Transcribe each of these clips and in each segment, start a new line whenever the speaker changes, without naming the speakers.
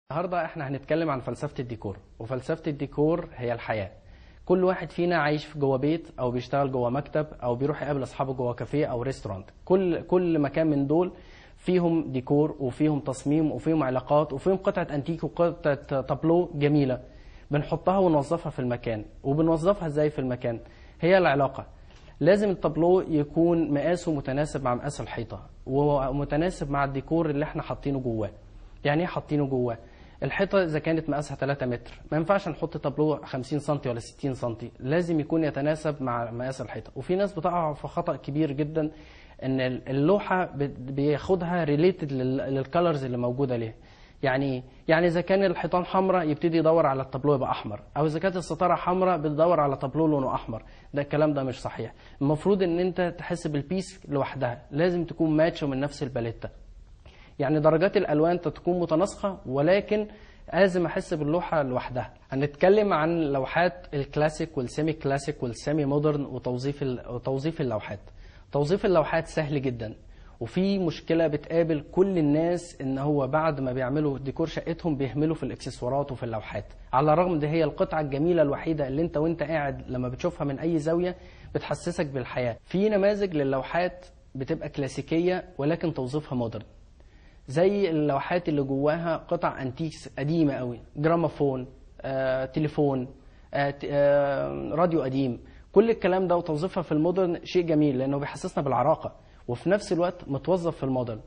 النهارده احنا هنتكلم عن فلسفه الديكور وفلسفه الديكور هي الحياه كل واحد فينا عايش في جوه بيت او بيشتغل جوه مكتب او بيروح يقابل اصحابه جوه كافيه او ريستورانت كل كل مكان من دول فيهم ديكور وفيهم تصميم وفيهم علاقات وفيهم قطعه انتيك وقطعه تابلو جميله بنحطها ونوظفها في المكان وبنوظفها ازاي في المكان هي العلاقه لازم التابلو يكون مقاسه متناسب مع مقاس الحيطه ومتناسب مع الديكور اللي احنا حاطينه جواه يعني ايه حاطينه جواه الحيطه اذا كانت مقاسها 3 متر ما ينفعش نحط تابلو 50 سم ولا 60 سم لازم يكون يتناسب مع مقاس الحيطه وفي ناس بتقع في خطا كبير جدا ان اللوحه بياخدها ريليتد للكالرز اللي موجوده ليها يعني ايه؟ يعني اذا كان الحيطان حمراء يبتدي يدور على التابلو يبقى احمر او اذا كانت الستاره حمراء بتدور على تابلو لونه احمر ده الكلام ده مش صحيح المفروض ان انت تحس بالبيس لوحدها لازم تكون ماتش من نفس الباليته يعني درجات الالوان تكون متناسقه ولكن لازم احس باللوحه لوحدها هنتكلم عن لوحات الكلاسيك والسيمي كلاسيك والسيمي مودرن وتوظيف وتوظيف اللوحات توظيف اللوحات سهل جدا وفي مشكله بتقابل كل الناس ان هو بعد ما بيعملوا ديكور شقتهم بيهملوا في الاكسسوارات وفي اللوحات على الرغم ده هي القطعه الجميله الوحيده اللي انت وانت قاعد لما بتشوفها من اي زاويه بتحسسك بالحياه في نماذج للوحات بتبقى كلاسيكيه ولكن توظيفها مودرن زي اللوحات اللي جواها قطع انتيكس قديمه قوي جرامافون آه، تليفون آه، آه، راديو قديم كل الكلام ده وتوظيفها في المودرن شيء جميل لانه بيحسسنا بالعراقه وفي نفس الوقت متوظف في المودرن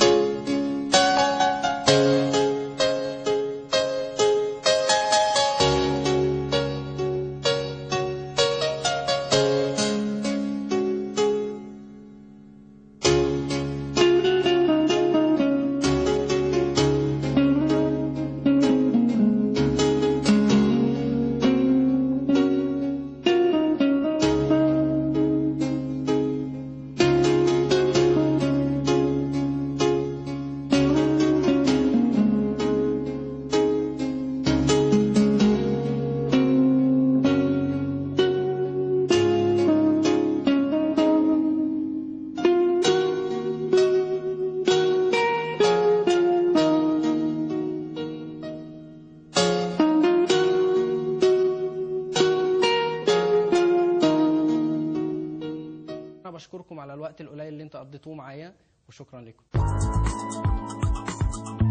انا بشكركم على الوقت القليل اللي انتوا قضيتوه معايا وشكرا لكم